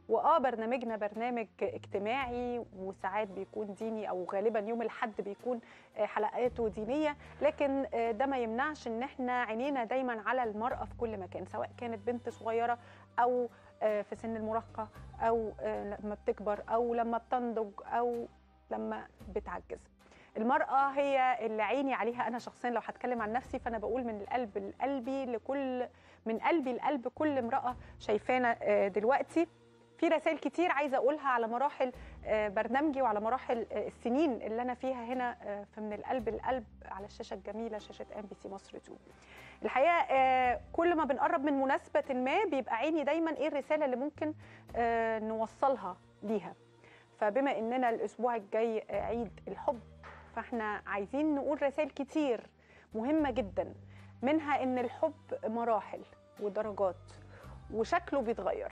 واه برنامجنا برنامج اجتماعي وساعات بيكون ديني او غالبا يوم الاحد بيكون آه، حلقاته دينيه لكن آه، ده ما يمنعش ان احنا عينينا دايما على المراه في كل مكان سواء كانت بنت صغيره او آه، في سن المراهقه او آه، لما بتكبر او لما بتنضج او لما بتعجز المرأة هي اللي عيني عليها أنا شخصيا لو هتكلم عن نفسي فأنا بقول من القلب لقلبي لكل من قلبي لقلب كل امرأة شايفانا آه، دلوقتي في رسائل كتير عايزة أقولها على مراحل آه، برنامجي وعلى مراحل آه، السنين اللي أنا فيها هنا آه، في من القلب للقلب على الشاشة الجميلة شاشة ام بي سي مصر 2 الحقيقة آه، كل ما بنقرب من مناسبة ما بيبقى عيني دايما إيه الرسالة اللي ممكن آه، نوصلها ليها فبما إننا الأسبوع الجاي آه، عيد الحب فاحنا عايزين نقول رسائل كتير مهمة جدا منها ان الحب مراحل ودرجات وشكله بيتغير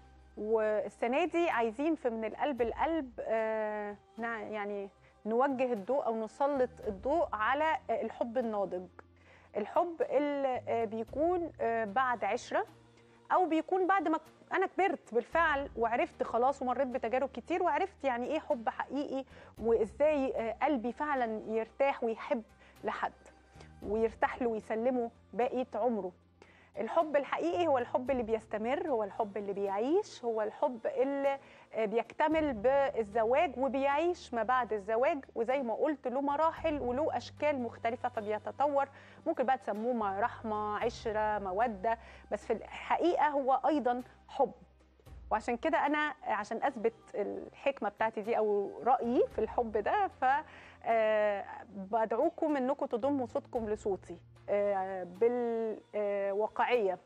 والسنة دي عايزين في من القلب القلب آه نع- يعني نوجه الضوء او نسلط الضوء على آه، الحب الناضج الحب اللي آه، بيكون آه، بعد عشرة او بيكون بعد ما انا كبرت بالفعل وعرفت خلاص ومريت بتجارب كتير وعرفت يعني ايه حب حقيقي وازاي آه، قلبي فعلا يرتاح ويحب لحد ويرتاح له ويسلمه بقيه عمره الحب الحقيقي هو الحب اللي بيستمر هو الحب اللي بيعيش هو الحب اللي آه، بيكتمل بالزواج وبيعيش ما بعد الزواج وزي ما قلت له مراحل وله اشكال مختلفه فبيتطور ممكن بقى تسموه رحمه عشره موده بس في الحقيقه هو ايضا حب وعشان كده انا عشان اثبت الحكمه بتاعتي دي او رايي في الحب ده ف آه، بدعوكم انكم تضموا صوتكم لصوتي آه، بالواقعيه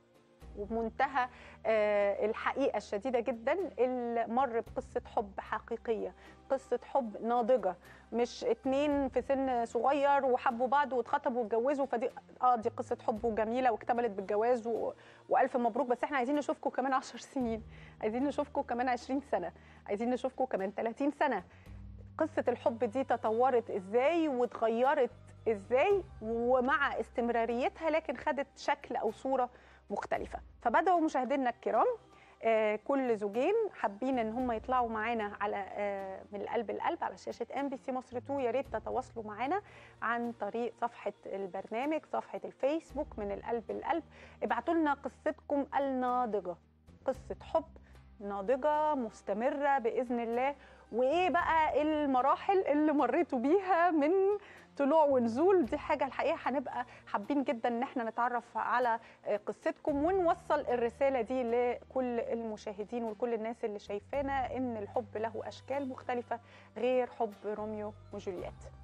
وبمنتهى آه، الحقيقه الشديده جدا اللي مر بقصه حب حقيقيه قصه حب ناضجه مش اتنين في سن صغير وحبوا بعض واتخطبوا واتجوزوا فدي اه دي قصه حب وجميله واكتملت بالجواز و... والف مبروك بس احنا عايزين نشوفكم كمان 10 سنين عايزين نشوفكم كمان 20 سنه عايزين نشوفكم كمان 30 سنه قصه الحب دي تطورت ازاي واتغيرت ازاي ومع استمراريتها لكن خدت شكل او صوره مختلفه فبداوا مشاهدينا الكرام آه، كل زوجين حابين ان هم يطلعوا معانا على آه، من القلب القلب على شاشه ام بي سي مصر 2 يا ريت تتواصلوا معانا عن طريق صفحه البرنامج صفحه الفيسبوك من القلب القلب ابعتوا لنا قصتكم الناضجه قصه حب ناضجه مستمره باذن الله وايه بقى المراحل اللي مريتوا بيها من طلوع ونزول دي حاجه الحقيقه هنبقى حابين جدا ان احنا نتعرف على آه، قصتكم ونوصل الرساله دي لكل المشاهدين ولكل الناس اللي شايفانا ان الحب له اشكال مختلفه غير حب روميو وجولييت